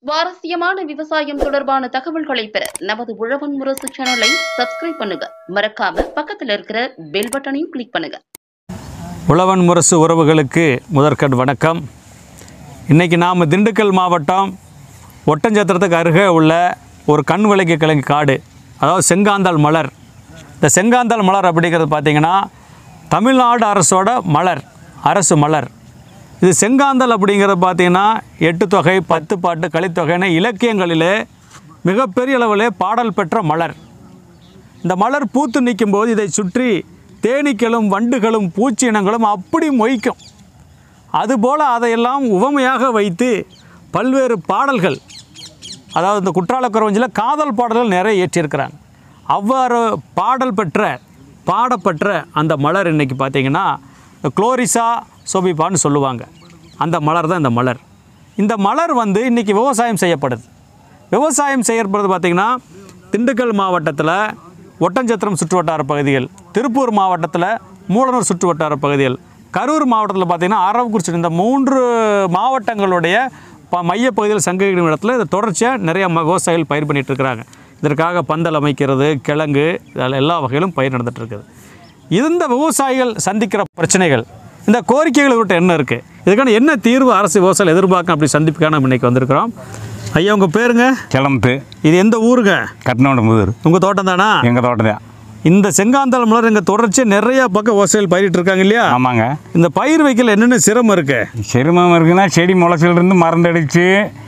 சுவாரஸ்யமான விவசாயம் தொடர்பான தகவல்களை பெற நமது உழவன் முரசு சேனலை சப்ஸ்கிரைப் பண்ணுங்க மறக்காம பக்கத்துல இருக்கிற பெல் பட்டனையும் கிளிக் பண்ணுங்க உழவன் முரசு உறவுகளுக்கு முதற்கண் வணக்கம் இன்றைக்கி நாம் திண்டுக்கல் மாவட்டம் ஒட்டஞ்சத்திரத்துக்கு அருகே உள்ள ஒரு கண் விளக்கு கிழங்கு காடு அதாவது செங்காந்தாள் மலர் இந்த செங்காந்தாள் மலர் அப்படிங்கிறது பார்த்திங்கன்னா தமிழ்நாடு அரசோட மலர் அரசு மலர் இது செங்காந்தல் அப்படிங்கிறது பார்த்திங்கன்னா எட்டு தொகை பத்து பாட்டு கலித்தொகைன்னு இலக்கியங்களிலே மிகப்பெரிய அளவிலே பாடல் பெற்ற மலர் இந்த மலர் பூத்து நிற்கும்போது இதை சுற்றி தேனீக்களும் வண்டுகளும் பூச்சி இனங்களும் அப்படி மொய்க்கும் அதுபோல் அதையெல்லாம் உவமையாக வைத்து பல்வேறு பாடல்கள் அதாவது இந்த குற்றாலக்குறவஞ்சில் காதல் பாடல்கள் நிறைய இயற்றியிருக்கிறாங்க அவ்வாறு பாடல் பெற்ற பாடப்பெற்ற அந்த மலர் இன்னைக்கு பார்த்தீங்கன்னா குளோரிசா சோபிப்பான்னு சொல்லுவாங்க அந்த மலர் தான் இந்த மலர் இந்த மலர் வந்து இன்றைக்கி விவசாயம் செய்யப்படுது விவசாயம் செய்யப்படுறது பார்த்திங்கன்னா திண்டுக்கல் மாவட்டத்தில் ஒட்டஞ்சத்திரம் சுற்றுவட்டார பகுதிகள் திருப்பூர் மாவட்டத்தில் மூலனூர் சுற்றுவட்டார பகுதிகள் கரூர் மாவட்டத்தில் பார்த்திங்கன்னா அரவக்குறிச்சி இந்த மூன்று மாவட்டங்களுடைய ப மையப்பகுதியில் சங்ககிரி இடத்துல இதை தொடர்ச்சியாக நிறைய ம- விவசாயிகள் பயிர் பண்ணிட்டு இருக்கிறாங்க இதற்காக பந்தல் அமைக்கிறது கிழங்கு இதில் எல்லா வகையிலும் பயிர் நடந்துட்டு இருக்குது இந்த விவசாயிகள் சந்திக்கிற பிரச்சனைகள் இந்த கோரிக்கைகள் இவர்கிட்ட என்ன இருக்குது இதுக்கான என்ன தீர்வு அரசு விவசாயிகள் எதிர்பார்க்கும் அப்படி சந்திப்புக்காக நம்ம இன்றைக்கி வந்திருக்கிறோம் ஐயா உங்கள் பேருங்க கிளம்பு இது எந்த ஊருங்க கட்டினோட முதர் உங்கள் தோட்டம் தானா எங்கள் தோட்டம் தான் இந்த செங்காந்தாள் மலர் இங்கே தொடர்ச்சியாக நிறைய பக்கம் விவசாயிகள் பயிரிட்டு இருக்காங்க இல்லையா ஆமாங்க இந்த பயிர் வைக்கல என்னென்ன சிரமம் இருக்கு சிரமம் இருக்குன்னா செடி முளைச்சிலிருந்து மருந்தடித்து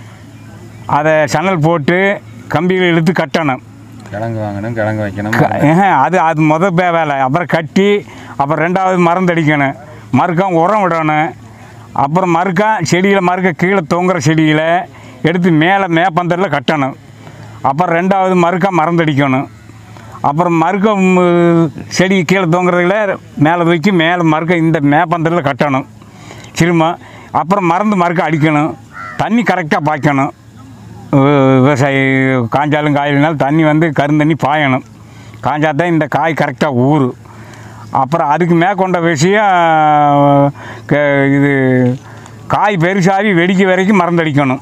அதை சணல் போட்டு கம்பியில் இழுத்து கட்டணும் கிழங்கு வாங்கணும் கிழங்கு வைக்கணும் க- ஏஹே, அது அது முத பே- வேலை அப்புறம் கட்டி அப்புறம் ரெண்டாவது மருந்தடிக்கணும் மறுக்கம் உரம் விடணும் அப்புறம் மறுக்கா செடியில் மறுக்க கீழே தொங்குற செடியில் எடுத்து மேலே மேப்பந்தரில் கட்டணும் அப்புறம் ரெண்டாவது மறுக்கா மருந்தடிக்கணும் அப்புறம் மறுக்க ம், செடி கீழே தொங்குறதுல மேலே தூக்கி மேலே மறுக்க இந்த மேப்பந்தரில் கட்டணும் திரும்ப அப்புறம் மருந்து மறுக்க அடிக்கணும் தண்ணி கரெக்டாக பாய்க்கணும் வி- விவசாயி காஞ்சாலும் காயினாலும் தண்ணி வந்து கருந்தண்ணி பாயணும் காஞ்சா தான் இந்த காய் கரெக்டாக ஊறு அப்புறம் அதுக்கு மேற்கொண்ட விஷயம் க- இது காய் பெருசாகி வெடிக்க வரைக்கும் மருந்தடிக்கணும்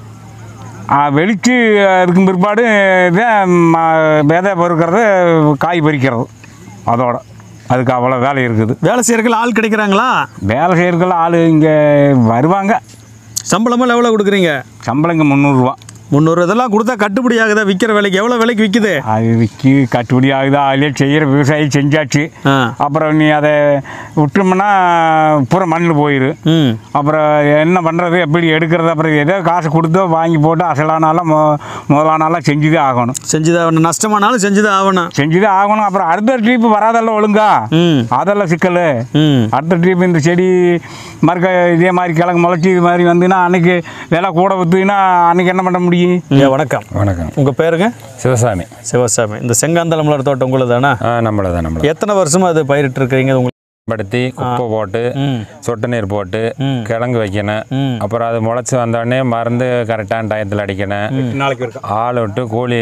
ஆ, வெடித்து அதுக்கு பிற்பாடு தான் ம- விதை பொறுக்கிறது காய் பறிக்கிறது அதோட அதுக்கு அவ்வளோ வேலை இருக்குது வேலை செய்யறதுக்கு ஆள் கிடைக்கிறாங்களா வேலை செய்யறதுக்கெல்லாம் ஆள் இங்கே வருவாங்க சம்பளமெல்லாம் எவ்வளோ கொடுக்குறீங்க சம்பளம் இங்கே முந்நூறுரூவா முந்நூறு இதெல்லாம் கொடுத்தா கட்டுப்படி ஆகுதா விற்கிற விலைக்கு எவ்வளோ விலைக்கு விற்குது அது விற்கி கட்டுப்படி ஆகுதா அதிலே செய்கிற விவசாயி செஞ்சாச்சு ஆ அப்புறம் நீ அதை விட்டோம்னா பூரா மண்ணில் போயிரு ம் அப்புறம் என்ன பண்ணுறது எப்படி எடுக்கிறது அப்புறம் ஏதோ காசு கொடுத்தோ வாங்கி போட்டு அசலானாலும் மொ முதலானாலும் செஞ்சுதான் ஆகணும் செஞ்சுதான் ஆகணும் நஷ்டமானாலும் செஞ்சுதான் ஆகணும் செஞ்சுதான் ஆகணும் அப்புறம் அடுத்த ட்ரிப் வராதெல்லாம் ஒழுங்கா ம் அதெல்லாம் சிக்கல் ம் அடுத்த ட்ரிப் இந்த செடி மறுக்க இதே மாதிரி கிழங்கு முளைச்சி இது மாதிரி வந்துன்னா அன்னைக்கு விலை கூட விற்றுனா அன்னைக்கு என்ன பண்ண முடியும் ஐயா வணக்கம் வணக்கம் உங்கள் பேருங்க சிவசாமி சிவசாமி இந்த செங்காந்தள மலர் தோட்டம் உங்களுக்கு தானே ஆ நம்மள தான் நம்மள எத்தனை வருஷமா அது பயிரிட்டு இருக்கிறீங்க உங்களுக்கு படுத்தி குப்பை போட்டு ம் சொட்டு நீர் போட்டு ம். கிழங்கு வைக்கணும் ம் அப்புறம் அது முளைச்சி வந்தோடனே மருந்து கரெக்டான டயத்தில் அடிக்கணும் நாளைக்கு இருக்கா ஆள் விட்டு கூலி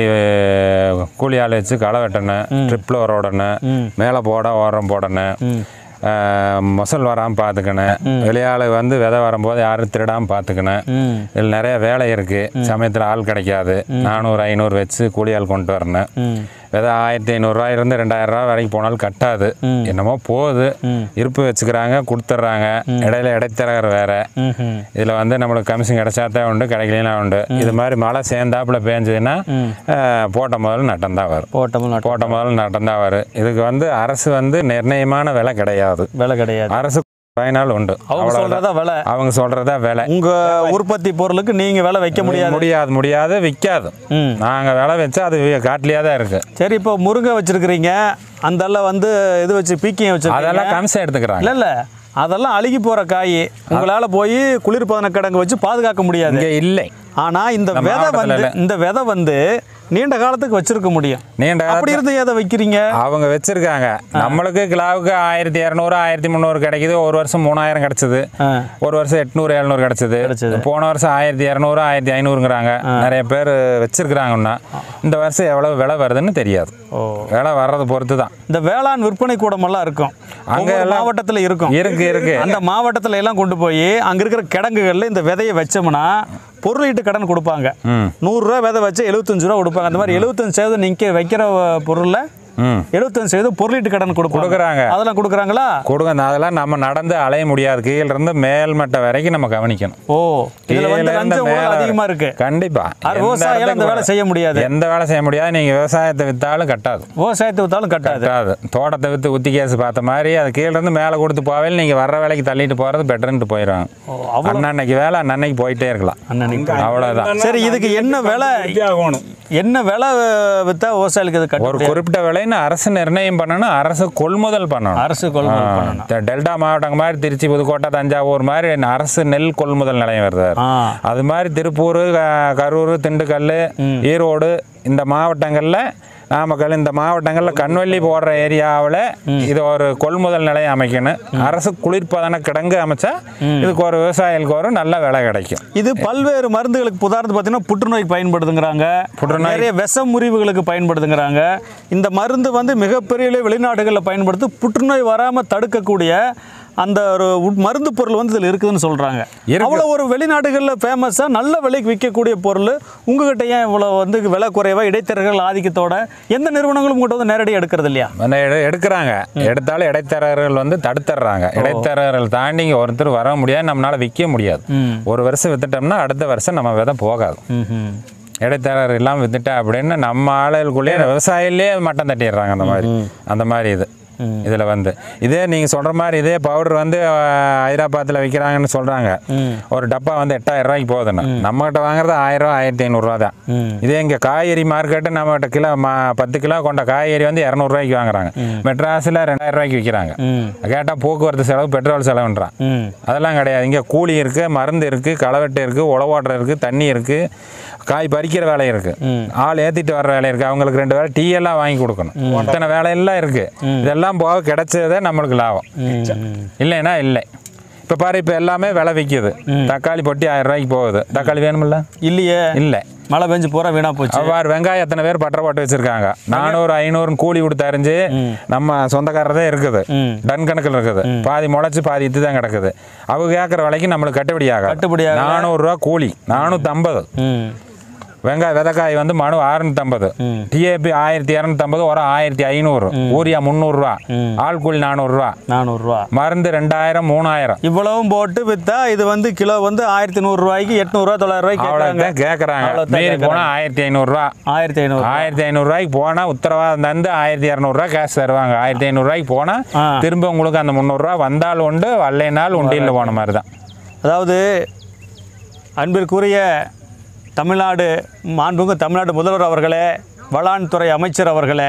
கூலி ஆள் வச்சு களை வெட்டணும் ட்ரிப்பில் உரம் விடணும் ம். மேலே போட உரம் போடணும் ம் ஆ, மொசல் வராமல் பார்த்துக்கணும் வெளியாள் வந்து விதை வரும்போது யாரும் திருடாமல் பார்த்துக்கணும் ம் இதில் நிறைய வேலை இருக்குது சமயத்தில் ஆள் கிடைக்காது நானூறு ஐநூறு வச்சு கூலி ஆள் கொண்டு வரணும் ம் விதை ஆயிரத்தி ஐநூறுரூவாயிருந்து ரெண்டாயிரம் ரூபா வரைக்கும் போனாலும் கட்டாது ம். என்னமோ போகுது ம். இருப்பு வச்சுக்கிறாங்க கொடுத்துட்றாங்க இடையில இடைத்தரகர் வேற ம் ம் இதில் வந்து நம்மளுக்கு கமிஷன் கிடைச்சாதான் உண்டு கிடைக்கலாம் உண்டு இது மாதிரி மழை சேர்ந்தாப்புல பேஞ்சதுன்னா அஹ், போட்ட முதல்ல நட்டம் தான் வரும் போட்டமும் நட்டு போட்ட முதல்ல நட்டம் தான் வரும் இதுக்கு வந்து அரசு வந்து நிர்ணயமான விலை கிடையாது விலை கிடையாது அரசு பயனால் உண்டு அவங்க அவ்வளவுதான். சொல்றதா விலை அவங்க சொல்றதா விலை உங்க உற்பத்தி பொருளுக்கு நீங்க விலை வைக்க முடியாது முடியாது முடியாது விற்காது ம் நாங்கள் விலை வச்சா அது காட்டிலேயே தான் இருக்கு சரி இப்போ முருங்கை வச்சிருக்கிறீங்க அந்த எல்லாம் வந்து இது வச்சு பீக்கியம் வச்சிருக்கீங்க அதெல்லாம் கமிஷன் எடுத்துக்கிறாங்க இல்ல இல்ல அதெல்லாம் அழுகி போற காய் உங்களால போய் குளிர்பதன கிடங்கு வச்சு பாதுகாக்க முடியாது இங்கே இல்லை ஆனா இந்த நம்ம விதை மாவட்டத்துல வந்து இல்ல. இந்த விதை வந்து நீண்ட காலத்துக்கு வச்சிருக்க முடியும் நீண்ட அப்படி காலத்துல இருந்து எதை வைக்கிறீங்க அவங்க வச்சிருக்காங்க நம்மளுக்கு கிலோவுக்கு ஆயிரத்தி இரநூறு ஆயிரத்தி முந்நூறு கிடைக்குது ஒரு வருஷம் மூணாயிரம் கிடைச்சது ஆ. ஒரு வருஷம் எட்நூறு எழுநூறு கிடைச்சது கிடைச்சது. போன வருஷம் ஆயிரத்தி இரநூறு ஆயிரத்தி ஐநூறுங்கிறாங்க நிறைய பேர் வச்சிருக்கிறாங்கன்னா இந்த வருஷம் எவ்வளவு விலை வருதுன்னு தெரியாது ஓ விலை வர்றதை பொறுத்து தான் இந்த வேளாண் விற்பனை கூடமெல்லாம் இருக்கும் அங்க அங்க எல்லாம் மாவட்டத்துல இருக்கும் இருக்கு இருக்கு அந்த மாவட்டத்துல எல்லாம் கொண்டு போய் அங்க இருக்கிற கிடங்குகள்ல இந்த விதையை வச்சோம்னா பொருளீட்டு கடன் கொடுப்பாங்க ம் நூறுரூவா விதை வச்சு எழுபத்தஞ்சு ரூபா கொடுப்பாங்க அந்த மாதிரி எழுபத்தஞ்சு சதவீதம் நீங்கள் வைக்கிற பொருளில் ம் எழுபத்தஞ்சு சதவீதம் பொருளீட்டு கடன் கொடுப்பாங்க கொடுக்குறாங்க. அதெல்லாம் கொடுக்குறாங்களா கொடுங்க நான் அதெல்லாம் நம்ம நடந்து அலைய முடியாது கீழ இருந்து மேல்மட்டம் வரைக்கும் நம்ம கவனிக்கணும் ஓ இதில் வந்து கீழ இருந்து லஞ்சம் மேல ஊழல் வரை. அதிகமாக இருக்கு கண்டிப்பா ஆனா எந்த விவசாயிகள் அந்த இடத்துக்கு வேலை செய்ய முடியாது. எந்த வேலை செய்ய முடியாது நீங்க விவசாயத்தை வித்தாலும் கட்டாது விவசாயத்தை வித்தாலும் கட்டாது கட்டாது தோட்டத்தை வித்து உத்தி கேஸ் பார்த்த மாதிரி அது கீழ இருந்து மேலே கொடுத்து போவேல் நீங்க வர்ற வேலைக்கு தள்ளிட்டு போறது பெட்டர்ன்ட்டு போயிடுவாங்க அன்னன்னைக்கு வேலை அன்னன்னைக்கு போயிட்டே இருக்கலாம் அன்னன்னைக்கு அவ்வளவுதான் சரி இதுக்கு என்ன விலை ஆகணும் என்ன விலை வித்தா விவசாயிகளுக்கு இது ஒரு கட்டுப்படி குறிப்பிட்ட விலைன்னு அரசு நிர்ணயம் பண்ணணும் அரசு கொள்முதல் பண்ணணும் அரசு கொள்முதல் பண்ணணும் டெ- டெல்டா மாவட்டம் மாதிரி திருச்சி புதுக்கோட்டை தஞ்சாவூர் மாதிரி அரசு நெல் கொள்முதல் நிலையம் வருது ஆ அது மாதிரி திருப்பூர் க- கரூர் திண்டுக்கல் ஈரோடு இந்த மாவட்டங்களில் நாமக்கல் இந்த மாவட்டங்களில் கண்வள்ளி போடுற ஏரியாவில் இது ஒரு கொள்முதல் நிலையம் அமைக்கணும் அரசு குளிர்பதன கிடங்கு அமைச்சா இதுக்கு ஒரு விவசாயிகளுக்கு ஒரு நல்ல விலை கிடைக்கும் இது பல்வேறு மருந்துகளுக்கு உதாரணத்துக்கு பார்த்தீங்கன்னா புற்றுநோய்க்கு பயன்படுதுங்கிறாங்க புற்றுநோய். நிறைய விஷ முறிவுகளுக்கு பயன்படுதுங்கிறாங்க இந்த மருந்து வந்து மிகப்பெரிய அளவு வெளிநாடுகளில் பயன்படுத்தி புற்றுநோய் வராமல் தடுக்கக்கூடிய அந்த ஒரு உட்- மருந்து பொருள் வந்து இதில் இருக்குதுன்னு சொல்கிறாங்க இருக்கு. அவ்வளோ ஒரு வெளிநாடுகளில் ஃபேமஸாக நல்ல விலைக்கு விற்கக்கூடிய பொருள் உங்ககிட்ட ஏன் இவ்வளோ வந்து விலை குறைவா இடைத்தரகர்கள் ஆதிக்கத்தோட எந்த நிறுவனங்களும் உங்கள்கிட்ட வந்து நேரடியாக எடுக்கிறது இல்லையா அந்த எடு- எடுக்கிறாங்க எடுத்தாலும் இடைத்தரகர்கள் வந்து தடுத்துடுறாங்க இடைத்தரகர்கள் தாண்டி இங்க ஒருத்தர் வர முடியாது நம்மளால விற்க முடியாது ஒரு வருஷம் வித்துட்டோம்னா அடுத்த வருஷம் நம்ம விதை போகாது இடைத்தரகர் இல்லாமல் வித்துட்டா அப்படின்னு நம்ம ஆளுகளுக்குள்ளேயே விவசாயிலே மட்டம் தட்டிடுறாங்க அந்த மாதிரி அந்த மாதிரி இது இதில் வந்து இதே நீங்கள் சொல்கிற மாதிரி இதே பவுடர் வந்து அஹ், ஹைதராபாத்தில் விற்கிறாங்கன்னு சொல்கிறாங்க ஒரு டப்பா வந்து எட்டாயிரம் ரூபாய்க்கு போகுதுன்னு நம்மகிட்ட வாங்குறது ஆயிரம் ரூபா ஆயிரத்தி ஐநூறுரூவா தான் இதே இங்கே காய்கறி மார்க்கெட்டு நம்மகிட்ட கிலோ மா பத்து கிலோ கொண்ட காய்கறி வந்து இரநூறுவாய்க்கு வாங்குறாங்க மெட்ராஸில் ரெண்டாயிரம் ரூபாய்க்கு விற்கிறாங்க கேட்டால் போக்குவரத்து செலவு பெட்ரோல் செலவுன்றான் அதெல்லாம் கிடையாது இங்கே கூலி இருக்குது மருந்து இருக்குது களவெட்டு இருக்குது உழவோட்டம் இருக்குது தண்ணி இருக்குது காய் பறிக்கிற வேலை இருக்குது ஆள் ஏற்றிட்டு வர்ற வேலை இருக்குது அவங்களுக்கு ரெண்டு வேலை டீ எல்லாம் வாங்கி கொடுக்கணும் அத்தனை வேலையெல்லாம் இருக்குது இதெல்லாம் போக கிடைச்சதே நம்மளுக்கு லாபம் இல்லைன்னா இல்லை இப்போ பாரு இப்போ எல்லாமே விலை விற்கிது தக்காளி பொட்டி ஆயிரம் ரூபாய்க்கு போகுது தக்காளி வேணுமில்ல இல்லையே இல்லை மழை பெஞ்சு பூரா வீணாக போச்சு அவ்வாறு வெங்காயம் எத்தனை பேர் பட்டரை போட்டு வச்சிருக்காங்க நானூறு ஐநூறுன்னு கூலி கொடுத்து அறிஞ்சு நம்ம சொந்தக்காரதே இருக்குது ம். டன் கணக்கில் இருக்குது பாதி முளைச்சு பாதி இத்து தான் கிடக்குது அவங்க கேட்குற விலைக்கு நம்மளுக்கு கட்டுப்படி ஆகும் கட்டுப்படியாகல. நானூறுரூவா கூலி நானூற்றம்பது ம் வெங்காய விதைக்காய் வந்து மனு அறுநூத்தம்பது டிஏபி ஆயிரத்தி இரநூத்தம்பது உரம் ஆயிரத்தி ஐநூறு ஊரியா முந்நூறுரூவா ஆள் கூலி நானூறுரூவா நானூறுரூவா மருந்து ரெண்டாயிரம் மூணாயிரம் இவ்வளவும் போட்டு வித்தா இது வந்து கிலோ வந்து ஆயிரத்தி நூறுரூவாய்க்கு எட்நூறுவா தொள்ளாயிரம் ரூபாய்க்கு கேட்குறாங்க அவ்வளோதான் கேட்குறாங்க அவ்வளவுதான் மீறி கேக்குறாங்க. போனால் ஆயிரத்தி ஐநூறுரூவா ஆயிரத்தி ஐநூறு ஆயிரத்தி ஐநூறுரூவாய்க்கு போனால் உத்தரவாதம் தந்து ஆயிரத்தி இரநூறுவா கேஷ் தருவாங்க ஆயிரத்தி ஐநூறுரூவாய்க்கு போனால் ஆ. திரும்ப உங்களுக்கு அந்த முந்நூறுரூவா வந்தால் உண்டு வரலைனால் உண்டியில் போன மாதிரி தான் அதாவது அன்பிற்குரிய தமிழ்நாடு மாண்புமிகு தமிழ்நாடு முதல்வர் அவர்களே வளான் துறை அமைச்சர் அவர்களே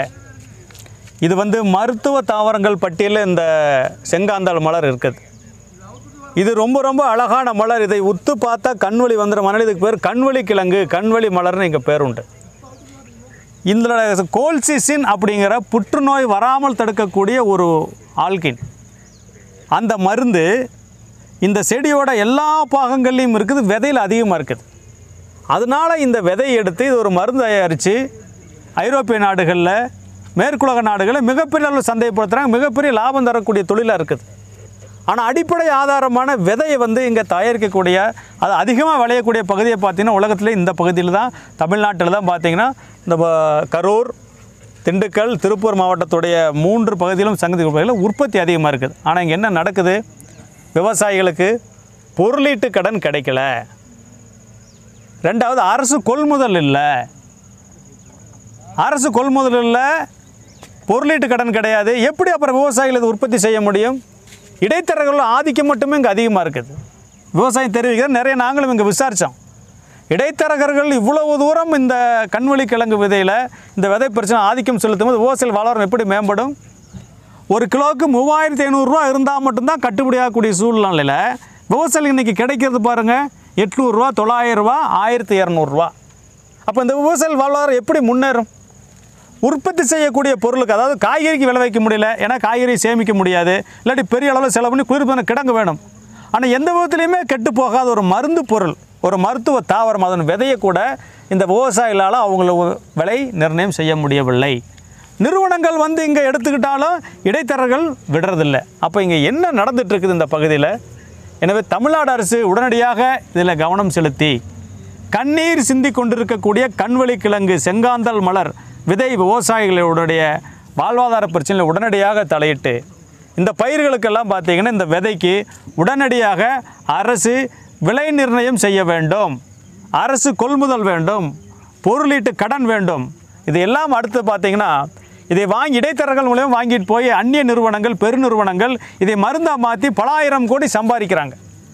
இது வந்து மருத்துவ தாவரங்கள் பட்டியலில் இந்த செங்காந்தாள் மலர் இருக்குது இது ரொம்ப ரொம்ப அழகான மலர் இதை உத்து பார்த்தா கண்வழி வந்துடும் மணல் இதுக்கு பேர் கண்வழி கிழங்கு கண்வழி மலர்னு இங்கே பேர் உண்டு இந்த கோல்சிசின் அப்படிங்கிற புற்றுநோய் வராமல் தடுக்கக்கூடிய ஒரு ஆல்கின் அந்த மருந்து இந்த செடியோட எல்லா பாகங்கள்லையும் இருக்குது விதையில் அதிகமாக இருக்குது அதனால இந்த விதையை எடுத்து இது ஒரு மருந்து தயாரித்து ஐரோப்பிய நாடுகளில் மேற்குலக நாடுகளில் மிகப்பெரிய அளவில் சந்தைப்படுத்துகிறாங்க மிகப்பெரிய லாபம் தரக்கூடிய தொழிலாக இருக்குது ஆனால் அடிப்படை ஆதாரமான விதையை வந்து இங்கே தயாரிக்கக்கூடிய அது அதிகமாக விளையக்கூடிய பகுதியை பார்த்தீங்கன்னா உலகத்தில் இந்த பகுதியில் தான் தமிழ்நாட்டில் தான் பார்த்தீங்கன்னா இந்த ப- கரூர் திண்டுக்கல் திருப்பூர் மாவட்டத்துடைய மூன்று பகுதியிலும் சங்கதி பகுதியில் உற்பத்தி அதிகமாக இருக்குது ஆனால் இங்கே என்ன நடக்குது விவசாயிகளுக்கு பொருளீட்டு கடன் கிடைக்கல ரெண்டாவது அரசு கொள்முதல் இல்லை அரசு கொள்முதல் இல்லை பொருளீட்டு கடன் கிடையாது எப்படி அப்புறம் விவசாயிகள் இது உற்பத்தி செய்ய முடியும் இடைத்தரகர்கள் ஆதிக்கம் மட்டுமே இங்கே அதிகமாக இருக்குது விவசாயம் தெரிவிக்கிற நிறைய நாங்களும் இங்கே விசாரித்தோம் இடைத்தரகர்கள் இவ்வளவு தூரம் இந்த கண்வழி கிழங்கு விதையில் இந்த விதை பிரச்சனை ஆதிக்கம் செலுத்தும் போது விவசாயிகள் வளரும் எப்படி மேம்படும் ஒரு கிலோவுக்கு மூவாயிரத்தி ஐநூறுரூவா இருந்தால் மட்டும்தான் கட்டுப்படியாகக்கூடிய சூழ்நிலையில் விவசாயிகள் இன்றைக்கி கிடைக்கிறது பாருங்கள் எட்நூறுரூவா தொள்ளாயிரரூவா ஆயிரத்தி இரநூறுவா அப்போ இந்த விவசாயிகள் வாழ்வாதாரம் எப்படி முன்னேறும் உற்பத்தி செய்யக்கூடிய பொருளுக்கு அதாவது காய்கறிக்கு விளை வைக்க முடியல ஏன்னா காய்கறி சேமிக்க முடியாது இல்லாட்டி பெரிய அளவில் செலவு பண்ணி குளிர்பான கிடங்கு வேணும் ஆனால் எந்த விதத்துலையுமே கெட்டு போகாத ஒரு மருந்து பொருள் ஒரு மருத்துவ தாவரம் அதன் விதையை கூட இந்த விவசாயிகளால் அவங்கள விலை நிர்ணயம் செய்ய முடியவில்லை நிறுவனங்கள் வந்து இங்கே எடுத்துக்கிட்டாலும் இடைத்தரகர்கள் விடுறதில்ல அப்போ இங்கே என்ன நடந்துட்டு இருக்குது இந்த பகுதியில் எனவே தமிழ்நாடு அரசு உடனடியாக இதில் கவனம் செலுத்தி கண்ணீர் சிந்தி கொண்டிருக்கக்கூடிய கண்வழி கிழங்கு செங்காந்தல் மலர் விதை விவசாயிகளுடைய வாழ்வாதார பிரச்சனையில் உடனடியாக தலையிட்டு இந்த பயிர்களுக்கெல்லாம் பார்த்தீங்கன்னா இந்த விதைக்கு உடனடியாக அரசு விலை நிர்ணயம் செய்ய வேண்டும் அரசு கொள்முதல் வேண்டும் பொருளீட்டு கடன் வேண்டும் இது எல்லாம் அடுத்து பார்த்தீங்கன்னா இதை வாங்கி இடைத்தரகர்கள் மூலியம் வாங்கிட்டு போய் அந்நிய நிறுவனங்கள் பெருநிறுவனங்கள் இதை மருந்தாக மாற்றி பல ஆயிரம் கோடி சம்பாதிக்கிறாங்க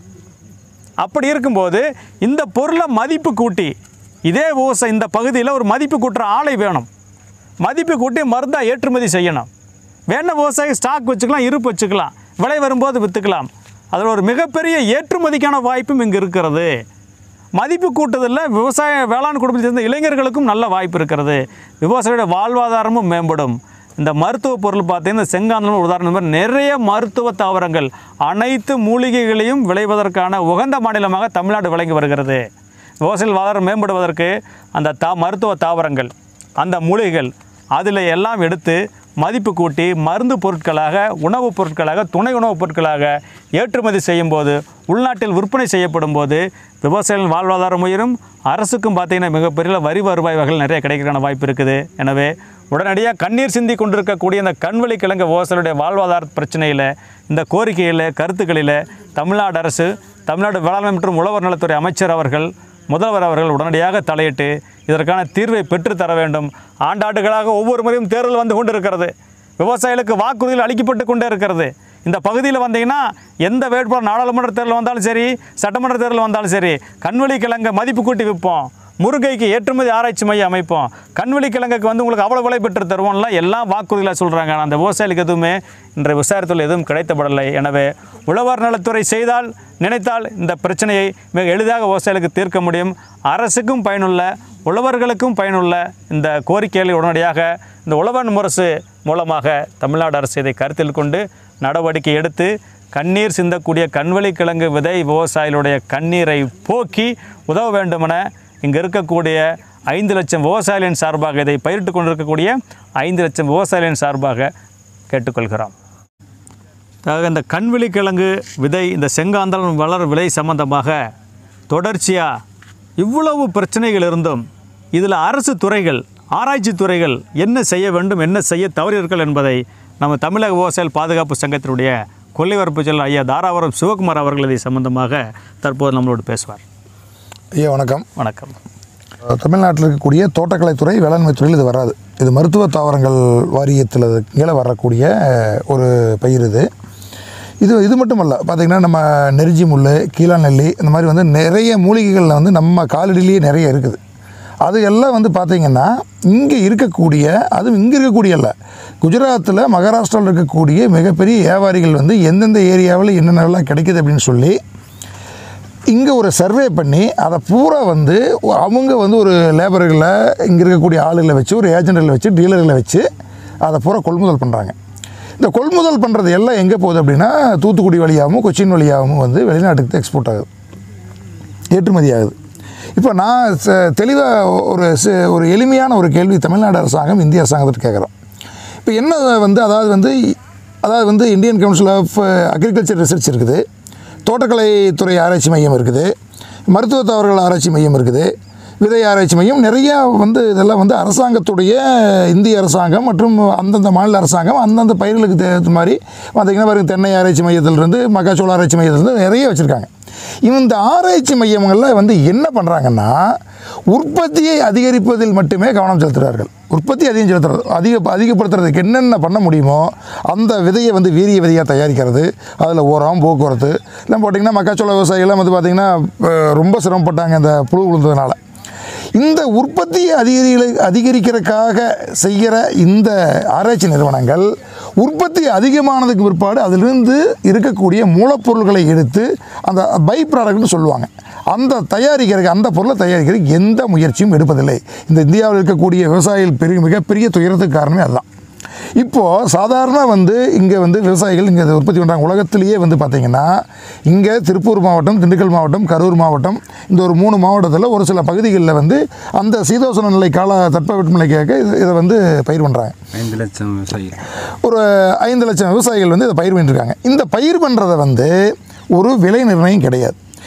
அப்படி இருக்கும்போது இந்த பொருளை மதிப்பு கூட்டி இதே விவசாய இந்த பகுதியில் ஒரு மதிப்பு கூட்டுற ஆளை வேணும் மதிப்பு கூட்டி மருந்தாக ஏற்றுமதி செய்யணும் வேண விவசாயி ஸ்டாக் வச்சுக்கலாம் இருப்பு வச்சுக்கலாம் விலை வரும்போது விற்றுக்கலாம் அதில் ஒரு மிகப்பெரிய ஏற்றுமதிக்கான வாய்ப்பும் இங்கே இருக்கிறது மதிப்பு கூட்டுதலில் விவசாய வேளாண் குடும்பத்தை சேர்ந்த இளைஞர்களுக்கும் நல்ல வாய்ப்பு இருக்கிறது விவசாயியோட வாழ்வாதாரமும் மேம்படும் இந்த மருத்துவ பொருள் பார்த்தீங்கன்னா செங்காந்தல் ஒரு உதாரணம் மாதிரி நிறைய மருத்துவ தாவரங்கள் அனைத்து மூலிகைகளையும் விளைவதற்கான உகந்த மாநிலமாக தமிழ்நாடு விளங்கி வருகிறது விவசாயிகள் வாழ்வாதாரம் மேம்படுவதற்கு அந்த தா மருத்துவ தாவரங்கள் அந்த மூலிகைகள் அதில் எல்லாம் எடுத்து மதிப்பு கூட்டி மருந்து பொருட்களாக உணவுப் பொருட்களாக துணை உணவுப் பொருட்களாக ஏற்றுமதி செய்யும்போது உள்நாட்டில் விற்பனை செய்யப்படும் போது விவசாயிகள் வாழ்வாதாரம் உயரும் அரசுக்கும் பார்த்தீங்கன்னா மிகப்பெரிய வரி வருவாய் வகைகள் நிறைய கிடைக்கிறதுக்கான வாய்ப்பு இருக்குது எனவே உடனடியாக கண்ணீர் சிந்தி கொண்டிருக்கக்கூடிய இந்த கண்வழி கிழங்கு விவசாயிகளுடைய வாழ்வாதார பிரச்சனையில் இந்த கோரிக்கையில் கருத்துக்களில் தமிழ்நாடு அரசு தமிழ்நாடு வேளாண்மை மற்றும் உழவர் நலத்துறை அமைச்சர் அவர்கள் முதல்வர் அவர்கள் உடனடியாக தலையிட்டு இதற்கான தீர்வை பெற்றுத் தர வேண்டும் ஆண்டாண்டுகளாக ஒவ்வொரு முறையும் தேர்தல் வந்து கொண்டு இருக்கிறது விவசாயிகளுக்கு வாக்குறுதிகள் அளிக்கப்பட்டு கொண்டே இருக்கிறது இந்த பகுதியில் வந்தீங்கன்னா எந்த வேட்பாளர் நாடாளுமன்ற தேர்தல் வந்தாலும் சரி சட்டமன்ற தேர்தல் வந்தாலும் சரி கண்வழி கிழங்க மதிப்பு கூட்டி விற்போம் முருங்கைக்கு ஏற்றுமதி ஆராய்ச்சி மையம் அமைப்போம் கண்வழி கிழங்குக்கு வந்து உங்களுக்கு அவ்வளோ விலை பெற்று தருவோம்லாம் எல்லாம் வாக்குறுதிகளாக சொல்கிறாங்க ஆனால் அந்த விவசாயிகளுக்கு எதுவுமே இன்றைய விசாரத்தில் எதுவும் கிடைத்தப்படலை எனவே உழவர் நலத்துறை செய்தால் நினைத்தால் இந்த பிரச்சனையை மிக எளிதாக விவசாயிகளுக்கு தீர்க்க முடியும் அரசுக்கும் பயனுள்ள உழவர்களுக்கும் பயனுள்ள இந்த கோரிக்கைகளை உடனடியாக இந்த உழவன் முரசு மூலமாக தமிழ்நாடு அரசு இதை கருத்தில் கொண்டு நடவடிக்கை எடுத்து கண்ணீர் சிந்தக்கூடிய கண்வழி கிழங்கு விதை விவசாயிகளுடைய கண்ணீரை போக்கி உதவ வேண்டுமென இங்கே இருக்கக்கூடிய ஐந்து லட்சம் விவசாயிகளின் சார்பாக இதை பயிரிட்டு கொண்டிருக்கக்கூடிய ஐந்து லட்சம் விவசாயிகளின் சார்பாக கேட்டுக்கொள்கிறோம் ஆக இந்த கண்வெளி கிழங்கு விதை இந்த செங்காந்தளம் வளர் விலை சம்பந்தமாக தொடர்ச்சியாக இவ்வளவு பிரச்சனைகள் இருந்தும் இதில் அரசு துறைகள் ஆராய்ச்சி துறைகள் என்ன செய்ய வேண்டும் என்ன செய்ய தவறீர்கள் என்பதை நம்ம தமிழக விவசாயிகள் பாதுகாப்பு சங்கத்தினுடைய கொல்லிவரப்பு செல்ல ஐயா தாராபுரம் சிவகுமார் அவர்கள் இதை சம்பந்தமாக தற்போது நம்மளோடு பேசுவார் ஐயா வணக்கம் வணக்கம் தமிழ்நாட்டில் இருக்கக்கூடிய தோட்டக்கலைத்துறை வேளாண்மை துறையில் இது வராது இது மருத்துவ தாவரங்கள் வாரியத்தில் கீழே வரக்கூடிய ஒரு பயிர் இது இது இது மட்டும் அல்ல பார்த்திங்கன்னா நம்ம நெருஜி முள் கீழாநெல்லி இந்த மாதிரி வந்து நிறைய மூலிகைகளில் வந்து நம்ம காலடியிலேயே நிறைய இருக்குது அது எல்லாம் வந்து பார்த்திங்கன்னா இங்கே இருக்கக்கூடிய அதுவும் இங்கே இருக்கக்கூடிய அல்ல குஜராத்தில் மகாராஷ்டிராவில் இருக்கக்கூடிய மிகப்பெரிய வியாபாரிகள் வந்து எந்தெந்த ஏரியாவில் என்னென்னலாம் கிடைக்குது அப்படின்னு சொல்லி இங்கே ஒரு சர்வே பண்ணி அதை பூரா வந்து அவங்க வந்து ஒரு லேபர்களை இங்கே இருக்கக்கூடிய ஆளுகளை வச்சு ஒரு ஏஜென்ட்களை வச்சு டீலர்களை வச்சு அதை பூரா கொள்முதல் பண்ணுறாங்க இந்த கொள்முதல் பண்ணுறது எல்லாம் எங்கே போகுது அப்படின்னா தூத்துக்குடி வழியாகவும் கொச்சின் வழியாகவும் வந்து வெளிநாட்டுக்கு எக்ஸ்போர்ட் ஆகுது ஏற்றுமதி ஆகுது இப்போ நான் தெளிவாக ஒரு சி- ஒரு எளிமையான ஒரு கேள்வி தமிழ்நாடு அரசாங்கம் இந்திய அரசாங்கத்திற்கு கேட்குறோம் இப்போ என்ன வந்து அதாவது வந்து அதாவது வந்து Indian council of agriculture research இருக்குது தோட்டக்கலைத்துறை ஆராய்ச்சி மையம் இருக்குது மருத்துவ தாவரங்கள் ஆராய்ச்சி மையம் இருக்குது விதை ஆராய்ச்சி மையம் நிறையா வந்து இதெல்லாம் வந்து அரசாங்கத்துடைய இந்திய அரசாங்கம் மற்றும் அந்தந்த மாநில அரசாங்கம் அந்தந்த பயிர்களுக்கு தகுந்த மாதிரி பார்த்திங்கன்னா பாருங்க தென்னை ஆராய்ச்சி மையத்திலிருந்து மக்காச்சோள ஆராய்ச்சி மையத்திலிருந்து நிறைய வச்சுருக்காங்க இந்த ஆராய்ச்சி மையங்களில் வந்து என்ன பண்ணுறாங்கன்னா உற்பத்தியை அதிகரிப்பதில் மட்டுமே கவனம் செலுத்துகிறார்கள் உற்பத்தி அதிகம் செலுத்துறது அதிக அதிகப்படுத்துறதுக்கு என்னென்ன பண்ண முடியுமோ அந்த விதையை வந்து வீரிய விதையாக தயாரிக்கிறது அதில் உரம் போக்குவரத்து எல்லாம் போட்டிங்கன்னா மக்காச்சோள விவசாயிகள்லாம் வந்து பார்த்திங்கன்னா அஹ், ரொம்ப சிரமப்பட்டாங்க இந்த புழு விழுந்ததுனால இந்த உற்பத்தியை அதிகரி அதிகரிக்கிறதுக்காக செய்கிற இந்த ஆராய்ச்சி நிறுவனங்கள் உற்பத்தி அதிகமானதுக்கு பிற்பாடு அதிலிருந்து இருக்கக்கூடிய மூலப்பொருட்களை எடுத்து அந்த பை ப்ராடக்ட்னு சொல்லுவாங்க அந்த தயாரிக்கிறதுக்கு அந்த பொருளை தயாரிக்கிறதுக்கு எந்த முயற்சியும் எடுப்பதில்லை இந்த இந்தியாவில் இருக்கக்கூடிய விவசாயிகள் பெரிய மிகப்பெரிய துயரத்துக்கு காரணமே அதுதான் இப்போது சாதாரண வந்து இங்கே வந்து விவசாயிகள் இங்கே உற்பத்தி பண்ணுறாங்க உலகத்திலேயே வந்து பார்த்திங்கன்னா இங்கே திருப்பூர் மாவட்டம் திண்டுக்கல் மாவட்டம் கரூர் மாவட்டம் இந்த ஒரு மூணு மாவட்டத்தில் ஒரு சில பகுதிகளில் வந்து அந்த சீதோசன நிலை கால தட்பவெப்பநிலை கேட்க இது- இதை வந்து பயிர் பண்ணுறாங்க ஐந்து லட்சம் விவசாயிகள் ஒரு ஐந்து லட்சம் விவசாயிகள் வந்து இதை பயிர் பண்ணிருக்காங்க இந்த பயிர் பண்ணுறத வந்து ஒரு விலை நிர்ணயம் கிடையாது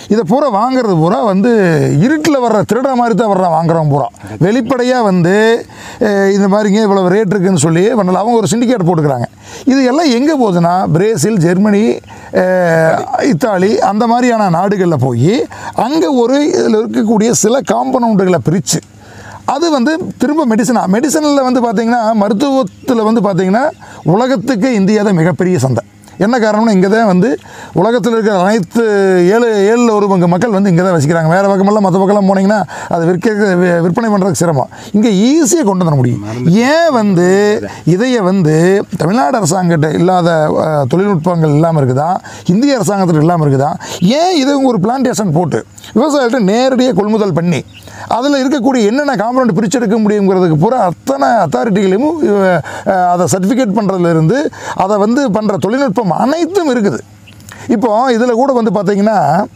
இதை பூரா வாங்குறது பூரா வந்து இருட்டில் வர்ற திருட மாதிரி தான் வர்றான் வாங்குறவன் பூரா வெளிப்படையாக வந்து அஹ், இந்த மாதிரிங்க இவ்வளோ ரேட் இருக்குன்னு சொல்லி பண்ணல அவங்க ஒரு சிண்டிகேட் போட்டுக்கிறாங்க இது எல்லாம் எங்கே போகுதுன்னா பிரேசில் ஜெர்மனி அஹ், இத்தாலி அந்த மாதிரியான நாடுகளில் போய் அங்கே ஒரு இதில் இருக்கக்கூடிய சில காம்பனவுண்டுகளை பிரித்து அது வந்து திரும்ப மெடிசனா மெடிசனில் வந்து பார்த்தீங்கன்னா மருத்துவத்தில் வந்து பார்த்தீங்கன்னா உலகத்துக்கு இந்தியா தான் மிகப்பெரிய சந்தை என்ன காரணம்னா இங்கே தான் வந்து உலகத்தில் இருக்கிற அனைத்து ஏழு ஏழில் ஒரு பங்கு மக்கள் வந்து இங்கே தான் வசிக்கிறாங்க வேறு பக்கமெல்லாம் மற்ற பக்கம்லாம் போனீங்கன்னா அது விற்க வி- விற்பனை பண்ணுறதுக்கு சிரமம் இங்கே ஈஸியாக கொண்டு வர முடியும் ஏன் வந்து இதைய வந்து தமிழ்நாடு அரசாங்கத்தை இல்லாத அஹ், தொழில்நுட்பங்கள் இல்லாமல் இருக்குதா இந்திய அரசாங்கத்தில் இல்லாமல் இருக்குதா ஏன் இதை ஒரு பிளான்டேஷன் போட்டு விவசாயிகிட்ட நேரடியாக கொள்முதல் பண்ணி அதில் இருக்கக்கூடிய என்னென்ன காம்பனண்ட் பிரிச்செடுக்க முடியுங்கிறதுக்கு பூரா அத்தனை அத்தாரிட்டிகளையும் இவ- அஹ், அதை சர்டிஃபிகேட் பண்ணுறதுலேருந்து அதை வந்து பண்ணுற தொழில்நுட்பம் அனைத்தும் இருக்குது இப்போ இதில் கூட வந்து பார்த்தீங்கன்னா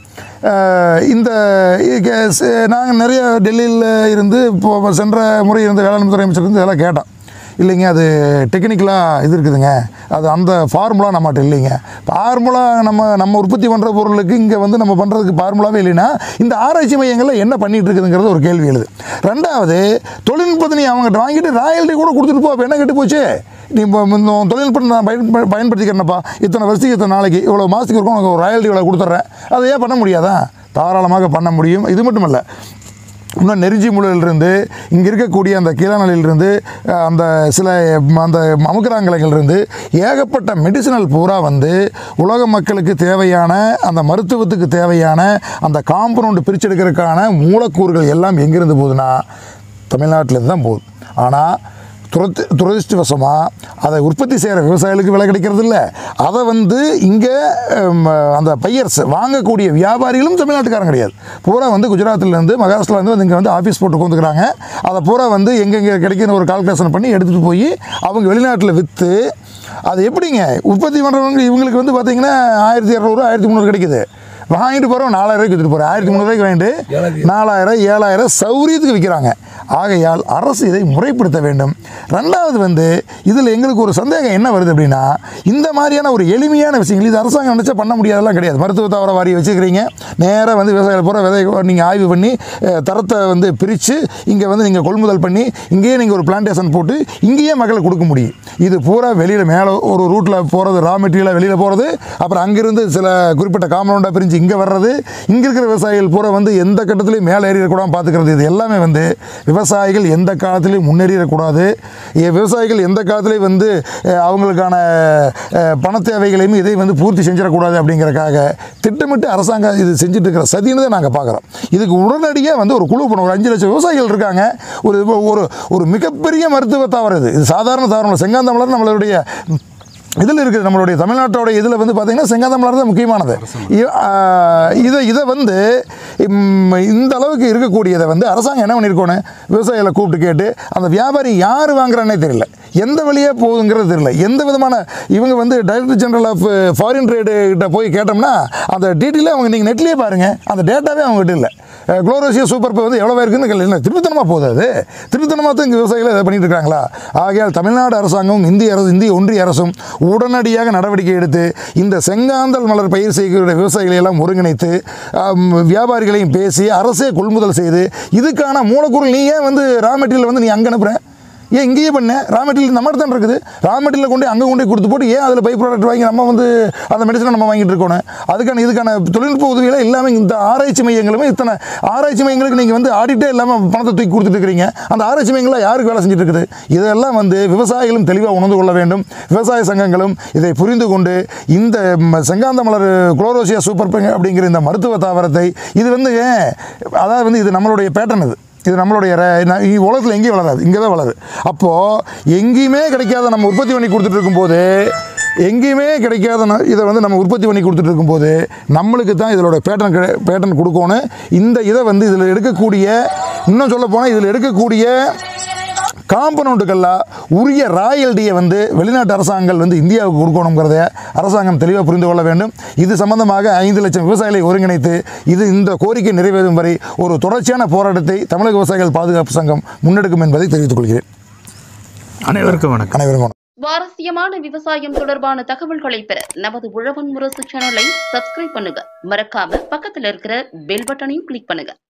அஹ், இந்த நாங்கள் நிறைய டெல்லியில் இருந்து இப்போ சென்ற முறை இருந்த வேளாண் துறை அமைச்சர் இருந்து இதெல்லாம் கேட்டோம் இல்லைங்க அது டெக்னிக்கலாக இது இருக்குதுங்க அது அந்த ஃபார்முலா நம்மகிட்ட இல்லைங்க ஃபார்முலா நம்ம நம்ம உற்பத்தி பண்ணுற பொருளுக்கு இங்கே வந்து நம்ம பண்ணுறதுக்கு ஃபார்முலாவே இல்லைன்னா இந்த ஆராய்ச்சி மையங்களில் என்ன பண்ணிட்டு இருக்குதுங்கிறது ஒரு கேள்வி எழுது ரெண்டாவது தொழில்நுட்பத்தை நீ அவங்ககிட்ட வாங்கிட்டு ராயல்ட்டி கூட கொடுத்துட்டு போ அப்போ என்ன கெட்டு போச்சு நீ இப்போ இந்த தொழில்நுட்பம் நான் பயன் பயன்படுத்திக்கிறேன்ப்பா இத்தனை வருஷத்துக்கு இத்தனை நாளைக்கு இவ்வளோ மாதத்துக்கு இருக்கும் உனக்கு ஒரு ராயல்ட்டி இவ்வளோ கொடுத்துட்றேன் அதை ஏன் பண்ண முடியாதா தாராளமாக பண்ண முடியும் இது மட்டும் இல்லை இன்னும் நெருஞ்சி முழுவிலிருந்து இங்கே இருக்கக்கூடிய அந்த கீழநிலையிலிருந்து அஹ், அந்த சில ம், அந்த அமுக்கராங்கலைகளிலிருந்து ஏகப்பட்ட மெடிசினல் பூரா வந்து உலக மக்களுக்கு தேவையான அந்த மருத்துவத்துக்கு தேவையான அந்த காம்பனவுண்டு பிரிச்செடுக்கிறதுக்கான மூலக்கூறுகள் எல்லாம் எங்கேருந்து போகுதுன்னா தமிழ்நாட்டிலேருந்து தான் போகுது ஆனால் துரத்து துரதிருஷ்டவசமாக அதை உற்பத்தி செய்கிற விவசாயிகளுக்கு விலை கிடைக்கிறது இல்லை அதை வந்து இங்கே அந்த பையர்ஸ் வாங்கக்கூடிய வியாபாரிகளும் தமிழ்நாட்டுக்காரங்க கிடையாது பூரா வந்து குஜராத்லேருந்து மகாராஷ்டிராலேருந்து வந்து இங்கே வந்து ஆஃபீஸ் போட்டு கொண்டுக்கிறாங்க அதை பூரா வந்து எங்கெங்கே கிடைக்குன்னு ஒரு கால்குலேஷன் பண்ணி எடுத்துகிட்டு போய் அவங்க வெளிநாட்டில் விற்று அது எப்படிங்க உற்பத்தி பண்ணுறவங்க இவங்களுக்கு வந்து பார்த்தீங்கன்னா ஆயிரத்தி இரநூறு ஆயிரத்தி முந்நூறு கிடைக்குது வாங்கிட்டு போகிறோம் நாலாயிரம் ரூபாய்க்கு விற்றுட்டு போகிறேன் ஆயிரத்தி முந்நூறுவாய்க்கு வாங்கிட்டு நாலாயிரம் ஏழாயிரம் சௌரியத்துக்கு விற்கிறாங்க ஆகையால் அரசு இதை முறைப்படுத்த வேண்டும் ரெண்டாவது வந்து இதில் எங்களுக்கு ஒரு சந்தேகம் என்ன வருது அப்படின்னா இந்த மாதிரியான ஒரு எளிமையான விஷயங்கள் இது அரசாங்கம் நினச்சா பண்ண முடியாதெல்லாம் கிடையாது மருத்துவ தாவர வாரியை வச்சுக்கிறீங்க நேராக வந்து விவசாயிகள் பூரா விதை நீங்கள் ஆய்வு பண்ணி அஹ், தரத்தை வந்து பிரித்து இங்கே வந்து நீங்கள் கொள்முதல் பண்ணி இங்கேயே நீங்கள் ஒரு பிளான்டேஷன் போட்டு இங்கேயே மக்களுக்கு கொடுக்க முடியும் இது பூரா வெளியில் மேலே ஒரு ரூட்டில் போகிறது ரா மெட்டீரியலாக வெளியில் போகிறது அப்புறம் அங்கேருந்து சில குறிப்பிட்ட காம்பனவுண்டாக பிரிஞ்சு இங்கே வர்றது இங்கே இருக்கிற விவசாயிகள் பூரா வந்து எந்த கட்டத்துலையும் மேலே ஏறிடக்கூடாது பார்த்துக்கிறது இது எல்லாமே வந்து விவசாயிகள் எந்த காலத்துலையும் முன்னேறிடக்கூடாது இ- விவசாயிகள் எந்த காலத்துலையும் வந்து அஹ், அவங்களுக்கான அஹ், பண தேவைகளையும் இதை வந்து பூர்த்தி செஞ்சிடக்கூடாது அப்படிங்கிறக்காக திட்டமிட்டு அரசாங்கம் இது செஞ்சுட்டு இருக்கிற சதின்னு தான் நாங்கள் பார்க்குறோம் இதுக்கு உடனடியாக வந்து ஒரு குழு பண்ண ஒரு அஞ்சு லட்சம் விவசாயிகள் இருக்காங்க ஒரு ஒரு ஒரு மிகப்பெரிய மருத்துவ தாவரம் இது இது சாதாரண தாவரம் இல்லை. செங்காந்தமலர் நம்மளுடைய இதில் இருக்குது நம்மளுடைய தமிழ்நாட்டோட இதில் வந்து பார்த்திங்கன்னா செங்காந்தமலர் தான் முக்கியமானது இ- ஆ, இதை இதை வந்து இம், இந்த அளவுக்கு இருக்கக்கூடியதை வந்து அரசாங்கம் என்ன பண்ணியிருக்கோன்னு விவசாயிகளை கூப்பிட்டு கேட்டு அந்த வியாபாரி யார் வாங்குறானே தெரியல எந்த வழியாக போகுதுங்கிறது தெரியல எந்த விதமான இவங்க வந்து director general of foreign trade கிட்ட போய் கேட்டோம்னா அந்த டீட்டெயிலே அவங்க நீங்கள் நெட்லேயே பாருங்கள் அந்த டேட்டாவே அவங்ககிட்ட இல்லை குளோரோசியா சூப்பர் வந்து எவ்வளோ இருக்குன்னு இல்லை திருத்தனமாக போகுது அது திருத்தனமாக தான் இங்கே விவசாயிகள் இதை பண்ணிட்டு இருக்காங்களா ஆகையால் தமிழ்நாடு அரசாங்கமும் இந்திய அரசு இந்திய ஒன்றிய அரசும் உடனடியாக நடவடிக்கை எடுத்து இந்த செங்காந்தல் மலர் பயிர் செய்கிற விவசாயிகளை எல்லாம் ஒருங்கிணைத்து ஆம், வியாபாரிகளையும் பேசி அரசே கொள்முதல் செய்து இதுக்கான மூலக்கூறு நீ ஏன் வந்து ரா மெட்டீரியல் வந்து நீ அங்கே அனுப்புற ஏன் இங்கேயே பண்ண ரா மெட்டீரியல் நம்ம தான் இருக்குது ரா மெட்டீரியல் கொண்டு அங்கே கொண்டு போய் கொடுத்து போட்டு ஏன் அதில் பை ப்ராடக்ட் வாங்கி நம்ம வந்து அந்த மெடிசனை நம்ம வாங்கிட்டு இருக்கணும் அதுக்கான இதுக்கான தொழில்நுட்ப உதவிகளை இல்லாமல் இந்த ஆராய்ச்சி மையங்களுமே இத்தனை ஆராய்ச்சி மையங்களுக்கு நீங்கள் வந்து ஆடிட்டே இல்லாமல் பணத்தை தூக்கி கொடுத்துட்டு இருக்கிறீங்க அந்த ஆராய்ச்சி மையங்களாக யாருக்கு வேலை செஞ்சுட்டு இருக்குது இதெல்லாம் வந்து விவசாயிகளும் தெளிவாக உணர்ந்து கொள்ள வேண்டும் விவசாய சங்கங்களும் இதை புரிந்து கொண்டு இந்த ம, செங்காந்த மலர் குளோரோசியா சூப்பர் பெங் அப்படிங்கிற இந்த மருத்துவ தாவரத்தை இது வந்து ஏன் அதாவது வந்து இது நம்மளுடைய பேட்டர்ன் இது இது நம்மளுடைய ர- ந- இ- உலகத்தில் எங்கேயும் வளராது இங்கே தான் வளருது அப்போது எங்கேயுமே கிடைக்காத நம்ம உற்பத்தி பண்ணி கொடுத்துட்டு இருக்கும்போது எங்கேயுமே கிடைக்காத ந- இதை வந்து நம்ம உற்பத்தி பண்ணி கொடுத்துட்டு இருக்கும்போது நம்மளுக்கு தான் இதோட பேட்டர்ன் பேட்டர்ன் கொடுக்கணும் இந்த இதை வந்து இதில் எடுக்கக்கூடிய இன்னும் சொல்ல போனால் இதில் எடுக்கக்கூடிய காம்பனவுண்டுகளில் உரிய ராயல்டியை வந்து வெளிநாட்டு அரசாங்கங்கள் வந்து இந்தியாவுக்கு கொடுக்கணுங்கிறத அரசாங்கம் தெளிவாக புரிந்து கொள்ள வேண்டும் இது சம்பந்தமாக ஐந்து லட்சம் விவசாயிகளை ஒருங்கிணைத்து இது இந்த கோரிக்கை நிறைவேறும் வரை ஒரு தொடர்ச்சியான போராட்டத்தை தமிழக விவசாயிகள் பாதுகாப்பு சங்கம் முன்னெடுக்கும் என்பதை தெரிவித்துக் கொள்கிறேன் அனைவருக்கும் வணக்கம் அனைவருக்கும் வணக்கம். சுவாரஸ்யமான விவசாயம் தொடர்பான தகவல்களை பெற நமது உழவன் முரசு சேனலை சப்ஸ்கிரைப் பண்ணுங்க மறக்காம பக்கத்துல இருக்கிற பெல் பட்டனையும் கிளிக் பண்ணுங்க